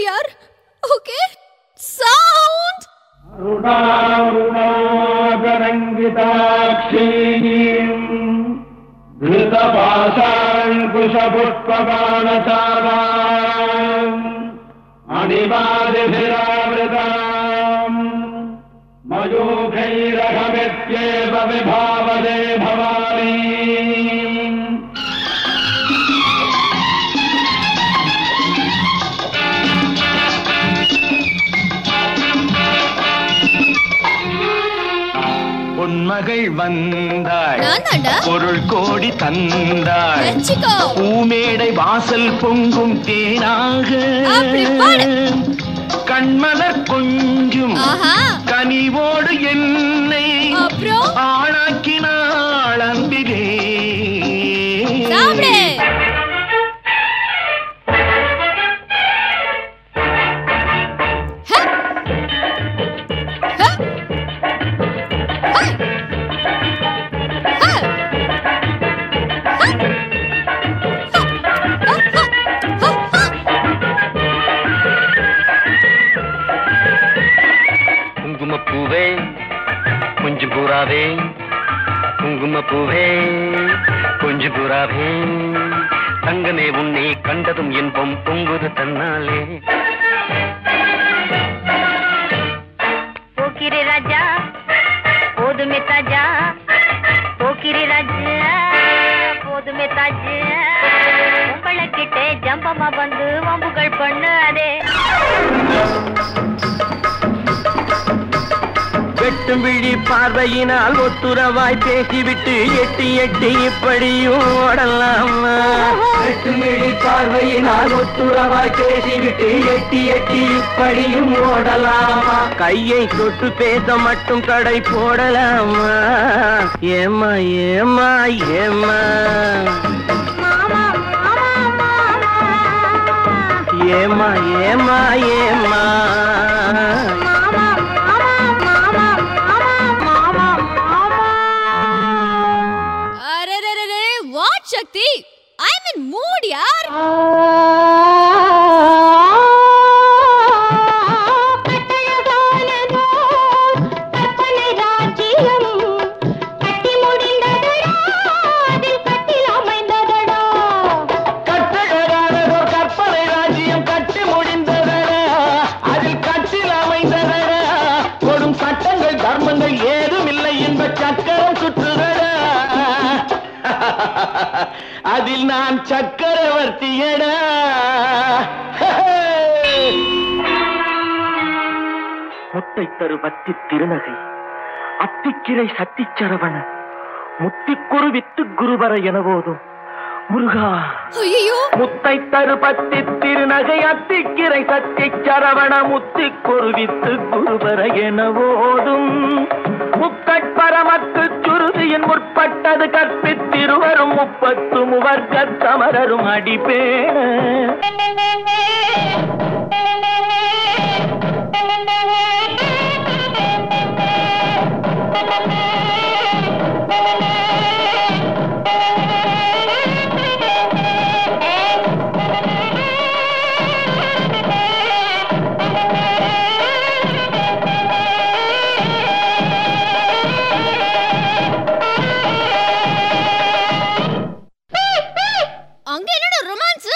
யார் okay sound अरुणारुणागरङ्गिताक्षीम् धृतपाशाङ्कुशपुष्पबाणचाराम् अणिमादिभिरावृताम् मयूखैरघमित्येव विभावदे भवानी பொன்மகள் வந்தாள் நான் தாண்டா பொருள் கோடி தந்தாள் வச்சுக்கோ பூமேடை வாசல் பொங்கும் தேனாக அப்படி பாடு. கண்மலர் கொஞ்சும் ஆஹா கனிவோடு என்னை அப்புறம் ஆளாக்கினாள் அன்பிலே சாப்பிடு ஹ! ஹ! ஹ! ஹ! குங்குமப்பூவே கொஞ்சம் பூராவே குங்குமப்பூவே கொஞ்சம் பூராவே தங்கமே உன்னை கண்டதும் இன்பம் பொங்குது தன்னாலே போக்கிரி ராஜா போதுமே தாஜா போக்கிரி ராஜா போதுமே தாஜா உங்களை கிட்டே ஜம்பமா வந்து வம்புகள் பண்ணாதே வெட்டும் விழி பார்வையினால் ஒத்துறவாய் பேசிவிட்டு எட்டி எட்டி இப்படியும் ஓடலாமா வெட்டும் விழி பார்வையினால் ஒத்துறவாய் பேசிவிட்டு எட்டி எட்டி இப்படியும் ஓடலாமா கையை தொட்டு பேச மட்டும் கடை போடலாமா ஏமா ஏமா ஏமா ஏமா ஏமா ஏமா அரரரரே what Sakthi I mean mood யார் கட்டழகானதோ கற்பனை ராஜ்யம் கட்டி முடிந்ததடா அதில் கட்டில் அமைந்ததடா கொடும் சட்டங்கள் தர்மங்கள் ஏதும் இல்லை என்ப சக்கரம் சுற்றுதடா அதில் நான் சக்கரவர்த்தியடா முத்தை தரு பத்தி திருநகை அத்திக்கிரை சத்திச்சரவண முத்திக்குரு வித்து குருவர என போதும் முருகா ஐயோ முத்தை தருபத்தி திருநகை அத்திக்கிரை சத்தி சரவண முத்தி குருவித்து குருவர என ஓதும் முக்கட்பரமக்கு சுருதியின் முற்பட்டது கற்பித்திருவரும் முப்பத்து முவர்க்க சமரரும் அடிப்பேண அங்க என்னடா ரொமான்ஸ்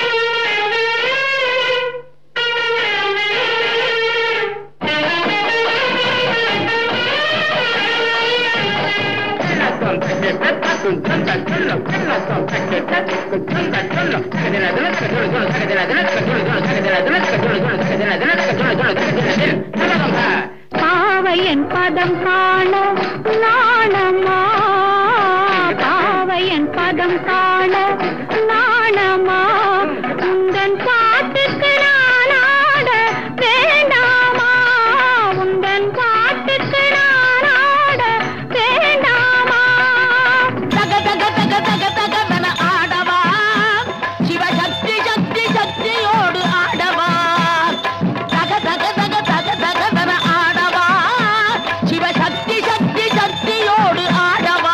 பாவையன் பதம் காண நாணமா பாவையன் பதம் காண நாணமா உந்தன் பாட்டுக்கு நான் ஆட வேண்டாமா உந்தன் பாட்டுக்கு நான் ஆட வேண்டாமா தக தக தக தக தகவன ஆடவா சிவசக்தி சக்தி சக்தியோடு ஆடவா தக தக தக தக தகவன ஆடவா சிவசக்தி சக்தி சக்தியோடு ஆடவா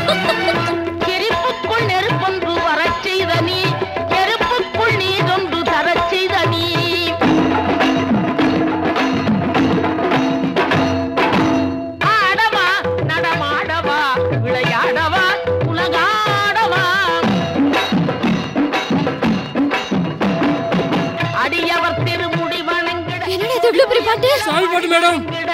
செருப்புக்குள் நெருப்பொன்று வரச் செய்த நீ செருப்புக்குள் நீதொன்று தரச் செய்த நீ ஆடவா நடமாடவா விளையாடவா உலகாடவா அடியவர் திருமுடி வணங்கிட என்னடா இது இவ்வளவு பெரிய பாட்டு சாமி பாட்டு மேடம்